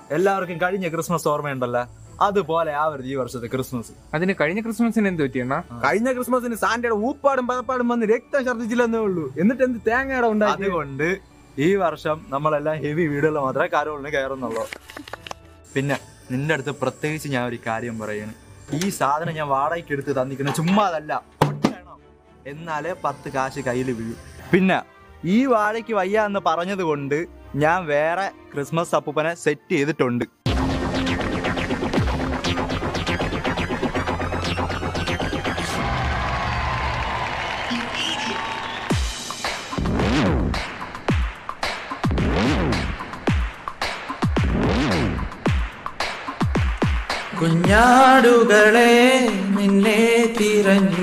എല്ലാവർക്കും കഴിഞ്ഞ ക്രിസ്മസ് ഓർമ്മയുണ്ടല്ലോ അതുപോലെ ആവരുത് ഈ വർഷത്തെ ക്രിസ്മസ് അതിന് കഴിഞ്ഞ ക്രിസ്മസിന് എന്ത് പറ്റിയണ്ണ കഴിഞ്ഞ ക്രിസ്മസിന് സാന്റയുടെ ഊപ്പാടും പതപ്പാടും വന്ന് രക്തം ഛർദ്ദിച്ചില്ലെന്നേ ഉള്ളൂ എന്നിട്ട് എന്ത് തേങ്ങയുടെ ഉണ്ടാക്കി അതുകൊണ്ട് ഈ വർഷം നമ്മളെല്ലാം ഹെവി വീടുകളിൽ മാത്രമേ കാരോളിന് കയറുന്നുള്ളൂ പിന്നെ നിന്റെ അടുത്ത് പ്രത്യേകിച്ച് ഞാൻ ഒരു കാര്യം പറയാണ് ഈ സാധനം ഞാൻ വാടകയ്ക്ക് എടുത്ത് തന്നിക്കുന്ന ചുമ്മാ അതല്ല പൊട്ടണം. എന്നാലേ പത്ത് കാശ് കയ്യിൽ വീഴും പിന്നെ ഈ വാഴയ്ക്ക് വയ്യ എന്ന് പറഞ്ഞത് കൊണ്ട് ഞാൻ വേറെ ക്രിസ്മസ് അപ്പൂപ്പനെ സെറ്റ് ചെയ്തിട്ടുണ്ട് കുഞ്ഞാടുകളെ നിന്നെ തിരഞ്ഞു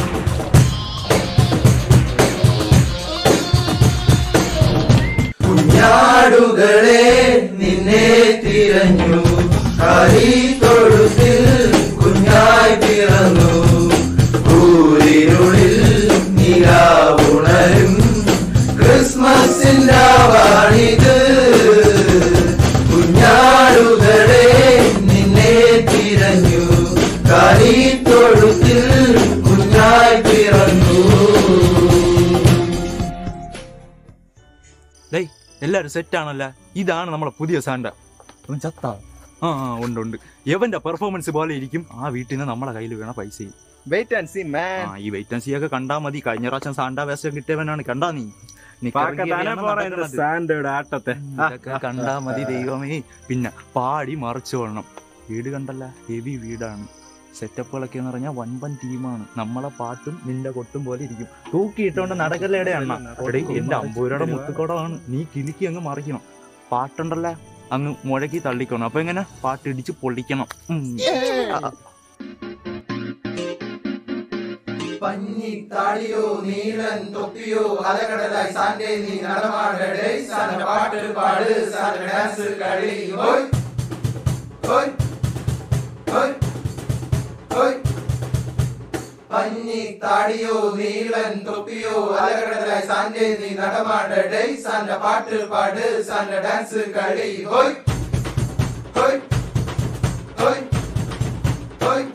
കുഞ്ഞാടുകളെ നിന്നെ തിരഞ്ഞു കളി തൊഴുത്തിൽ കുഞ്ഞായി പിറന്നു ൂരിരുളിൽ നിലാവുണരും ക്രിസ്മസിന്റെ വാണിത് കുഞ്ഞാടുകളെ നിന്നെ തിരഞ്ഞു കളി തൊഴുത്തിൽ കുഞ്ഞായി പിറന്നു ഡേയ് എല്ലാരും സെറ്റ് ആണല്ലോ ഇതാണ് നമ്മളെ പുതിയ സാൻഡ അവൻ ചത്ത ആ ആ ഉണ്ട് ഉണ്ട് എവന്റെ പെർഫോമൻസ് പോലെ ഇരിക്കും ആ വീട്ടിൽ നിന്ന് നമ്മളെ കയ്യിൽ വീണ പൈസയും വെയിറ്റ് ആൻഡ് സി മാൻ ആ ഈ വെയിറ്റ് ആൻഡ് സി ഒക്കെ കണ്ടാ മതി കഴിഞ്ഞ പ്രാവശ്യം സാൻഡ വേഷം കിട്ടിയവനാണ് കണ്ടാ നീ നിക്കറെങ്കിലാണ് നടക്കുന്നത്. സാന്റയുടെ ആട്ടത്തെ ഇതൊക്കെ കണ്ടാ മതി ദൈവമേ പിന്നെ പാടി മറിച്ചു കൊള്ളണം വീട് കണ്ടല്ല ഹെവി വീടാണ് സെറ്റപ്പുകളൊക്കെ എന്ന് പറഞ്ഞാൽ വൻപൻ ടീമാണ് നമ്മളെ പാട്ടും നിന്റെ കൊട്ടും പോലെ ഇരിക്കും തൂക്കിയിട്ടോണ്ട് നടക്കല്ലേടെ അണ്ണ എടേ എന്റെ അമ്പൂരയുടെ മുത്തുക്കോടമാണ് നീ കിലുക്കി അങ്ങ് മറിക്കണം പാട്ടുണ്ടല്ല അങ്ങ് മുഴക്കി തള്ളിക്കണം അപ്പൊ എങ്ങനെ പാട്ടിടിച്ച് പൊള്ളിക്കണം ഉം. ആ, പഞ്ഞിത്താടിയോ നീളൻ തൊപ്പിയോ അലകടലായി സാന്റെ നീ നടമാടേ സാന്റെ പാട്ട് പാട് സാന്റെ ഡാൻസ് കളി ഹോയ് ഹോയ് ഹോയ് ഹോയ് പഞ്ഞിത്താടിയോ നീളൻ തൊപ്പിയോ അലകടലായി സാന്റെ നീ നടമാടേ സാന്റെ പാട്ട് പാട് സാന്റെ ഡാൻസ് കളി ഹോയ് ഹോയ് ഹോയ് ഹോയ്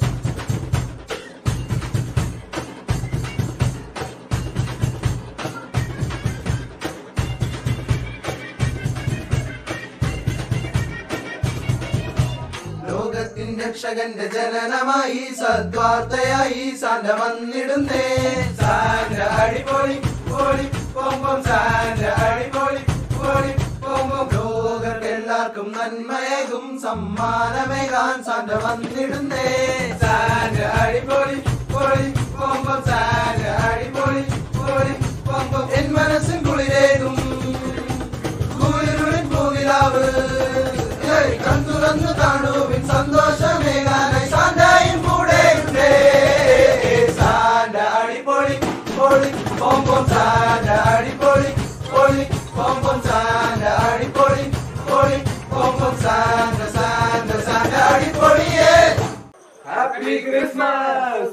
ലോകത്തിന്റെ രക്ഷകന്റെ ജനനമായി സദ്വാർത്തയായി സാന്റ വന്നിടുന്നേ സാന്റ അടിപൊളി പൊളി പൊമ്പം സാന്റ അടിപൊളി പൊളി പൊമ്പം ലോകർക്കെല്ലാവർക്കും നന്മയേകും സമ്മാനമേകാൻ സാന്റ വന്നിടുന്നേ സാന്റ അടിപൊളി പൊളി പൊമ്പം സാന്റ അടിപൊളി പൊളി പൊമ്പം എൻ മനസ്സും കുളിരേകും കുളിരുളിൻ പൂവിലാവ് ഏയ് കൺതുറന്ന് കാണുവിൻ സന്തോഷമേകാനായി സാന്റയും കൂടെ ഉണ്ട് സാന്റ അടിപൊളി പൊളി പൊമ്പം സാന്റ അടിപൊളി പൊളി പൊമ്പം സാന്റ അടിപൊളി പൊളി പൊമ്പം സാന്റ സാന്റ സാന്റ അടിപൊളിയേ ഹാപ്പി ക്രിസ്മസ്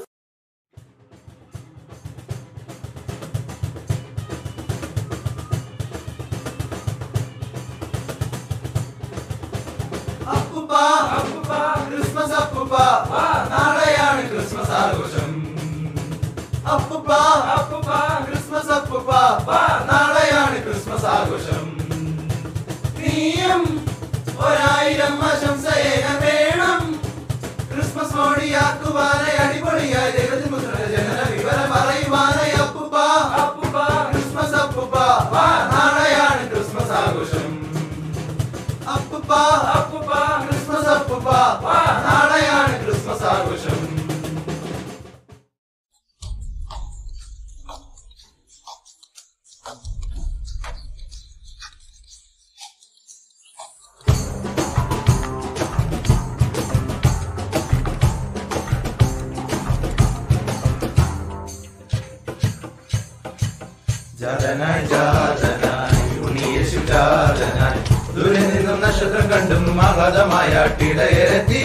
അപ്പുപ്പ അപ്പുപ്പ ക്രിസ്മസ് അപ്പുപ്പ നാളെയാണ് ക്രിസ്മസ് ആഘോഷം അപ്പുപ്പ അപ്പുപ്പ ക്രിസ്മസ് അപ്പുപ്പ നാളെയാണ് ക്രിസ്മസ് ആഘോഷം നീയും ഒരായിരം ആശംസയേക വേണം ക്രിസ്മസ് മോടിയാക്കുവാനായി അടിപൊളിയായി ദൈവത്തിന് പുത്രന്റെ ജനന വിവരം പറയുവാനായി അപ്പുപ്പ അപ്പുപ്പ ക്രിസ്മസ് അപ്പുപ്പ നാളെയാണ് ക്രിസ്മസ് ആഘോഷം അപ്പുപ്പ അപ്പുപ്പ ക്രിസ്മസ് അപ്പുപ്പ നാളെയാണ് ക്രിസ്മസ് ആഘോഷം ജാതനായി ജാതനായി ഉണ്ണിയേശു ജാതനായി ദൂരെ നിന്നും നക്ഷത്രം കണ്ടും ആഹ്ലാദമായ ടിടയെത്തി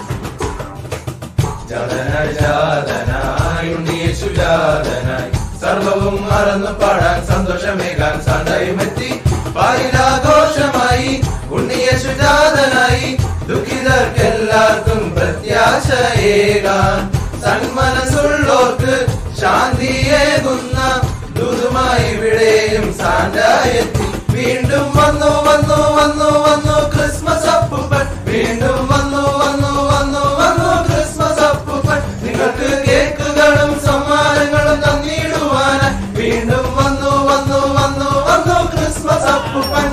ജാതനായി ജാതനായി ഉണ്ണിയേശു ജാതനായി സർവവും മറന്നു പാടാൻ സന്തോഷമേകാൻ സാന്തായും എത്തി പാരിലാഘോഷമായി ഉണ്ണിയേശുജാതനായി ദുഃഖിതർക്കെല്ലാവർക്കും പ്രത്യാശയേകാൻ സന്മനസ്സുള്ളോർക്ക് ശാന്തിയേകുന്ന ദൂതുമായി ഇവിടെയും സാന്റായെത്തി വീണ്ടും വന്നു വന്നു വന്നു വന്നു ക്രിസ്മസ് അപ്പുപ്പൻ വീണ്ടും വന്നു വന്നു വന്നു വന്നു ക്രിസ്മസ് അപ്പുപ്പൻ നിങ്ങൾക്ക് കേക്കുകളും സമ്മാനങ്ങളും തന്നിടുവാനായി വീണ്ടും വന്നു വന്നു വന്നു വന്നു ക്രിസ്മസ് അപ്പുപ്പൻ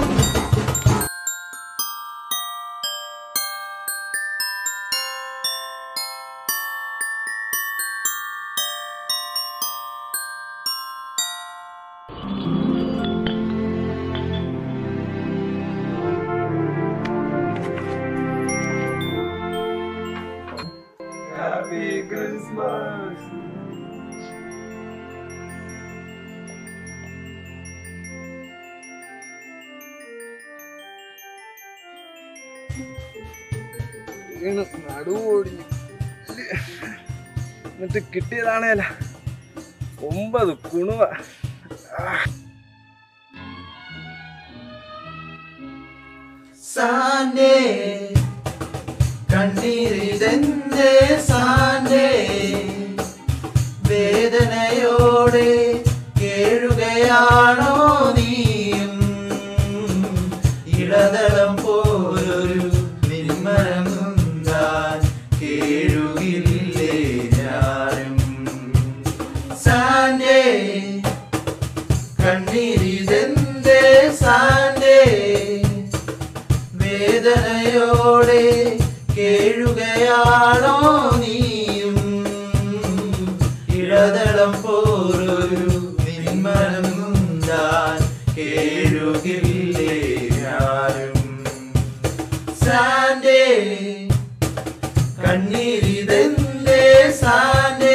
ഹാപ്പി ക്രിസ്മസ് നടുവോടിഞ്ഞു എന്നിട്ട് കിട്ടിയതാണേല ഒമ്പത് കുണുവ സാൻഡേ കണ്ണീരിതെന്തേ സാൻഡേ വേദനയോടെ കേഴുകയാണോ നീയും ഇടതളം പോലൊരു നിന്മരം താൻ കേഴുകില്ലേ ഞാനും സാൻഡേ കണ്ണീരിതെന്തേ സാൻഡേ വേദനയോടെ കേഴുകയാണോ നീയും ഇടതളം പോലൊരു നിന്മനം താൻ കേഴുകില്ലേ ഞാനും സാൻഡേ കണ്ണീരിതെന്തേ സാൻഡേ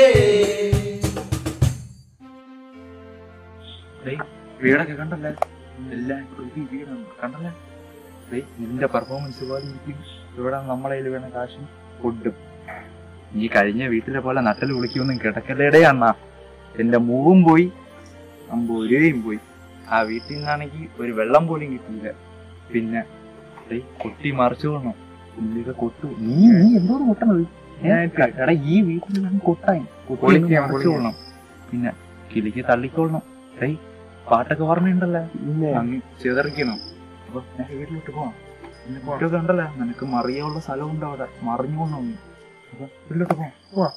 ഡേയ്, വീടൊക്കെ കണ്ടല്ലേ എല്ലാം ഒരു വീടാണ് കണ്ടല്ലേ ഡേയ്, നിന്റെ പെർഫോമൻസ് പോലെ ഇരിക്കും ഇവിടെ നമ്മളെ വേണ കാശും ഫുഡും ഈ കഴിഞ്ഞ വീട്ടിലെ പോലെ നട്ടൽ വിളിക്കൊന്നും കിടക്കല്ലേടേ അണ്ണാ എന്റെ മൂവും പോയി അമ്പൂരയും പോയി ആ വീട്ടിൽ നിന്നാണെങ്കിൽ ഒരു വെള്ളം പോലും കിട്ടിയില്ല പിന്നെ ഡേയ്, കൊട്ടി മറിച്ചു കൊള്ളണം പുള്ളിയുടെ കൊട്ടു നീ നീ എന്തോ കൊട്ടണത് ഏ? എടാ ഈ വീട്ടിൽ ഞാൻ കൊട്ടാൻ കൊട്ടി പൊളിക്കാം, മറിച്ചു പൊളിക്കാം. കൊള്ളണം പിന്നെ കിളിക്ക് തള്ളിക്കൊള്ളണം ഡേയ് പാട്ടൊക്കെ ഓർമ്മയുണ്ടല്ലോ അങ്ങ് ചെതറിക്കണം അപ്പൊ ഞാൻ വീട്ടിലോട്ട് പോവാം പിന്നെ കുട്ടിയൊക്കെ ഉണ്ടല്ലോ നിനക്ക് മറിയാനുള്ള സ്ഥലമുണ്ട് അവിടെ മറിഞ്ഞു കൊണ്ടു അപ്പൊ വീട്ടിലോട്ട് പോവാം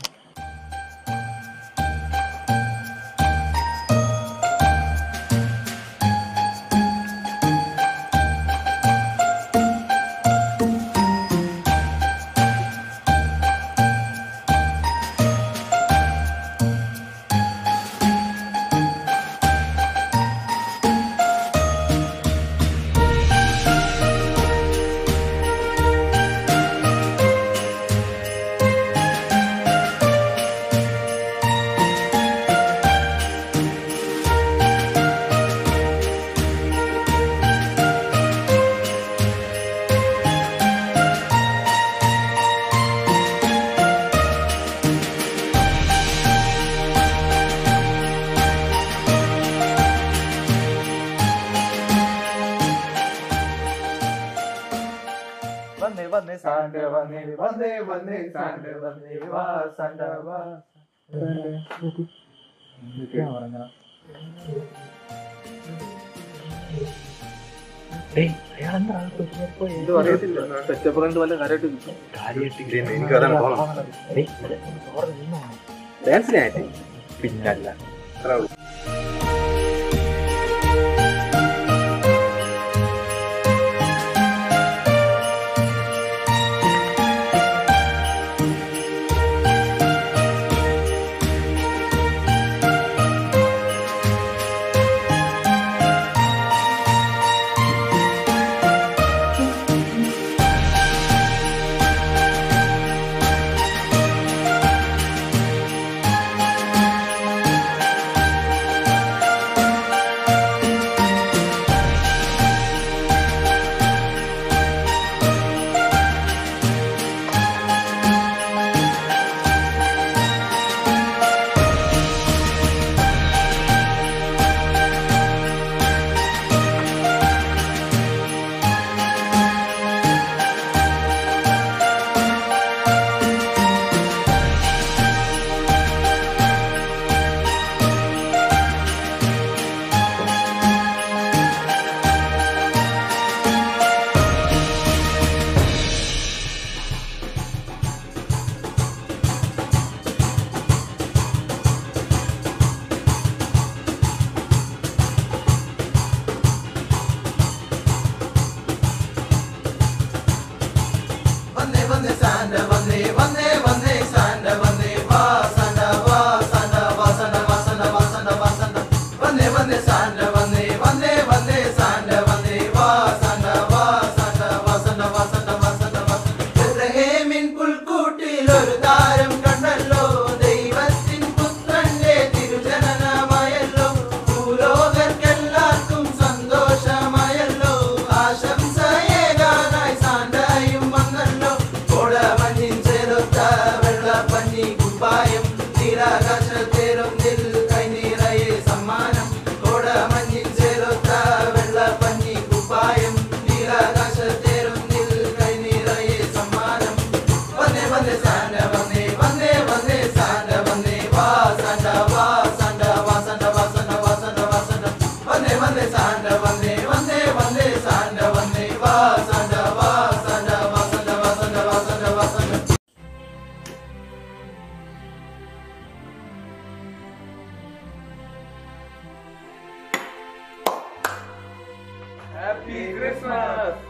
വന്നേ വന്നേ സാൻഡ വന്നേ വന്നേ വന്നേ സാൻഡ വന്നേ വാ സാൻഡ വാ പിന്നല്ല ും നീലാകാശത്തേരുന്നിൽ കൈനീറയെ സമ്മാനം കോടമഞ്ഞിൽ ചേർത്ത വെള്ളപ്പഞ്ഞി കുപ്പായം നീലാകാശത്തേരുന്നിൽ കൈനീറയെ സമ്മാനം വന്നേ വന്നേ സാന്റ വന്നേ വന്നേ വന്നേ സാന്റ വന്നേ വാ സാന്റ വാ സാന്റ വാ സാന്റ വാ സാന്റ വാ സാന്റ വാ സാന്റ വന്നേ വന്നേ സാന്റ വന്നേ വന്നേ വന്നേ സാന്റ വന്നേ വാ സാന്റ വാ സാന്റ വാ സാന്റ വാ സാന്റ വാ സാന്റ വാ സാന്റ ഹാപ്പി ക്രിസ്മസ്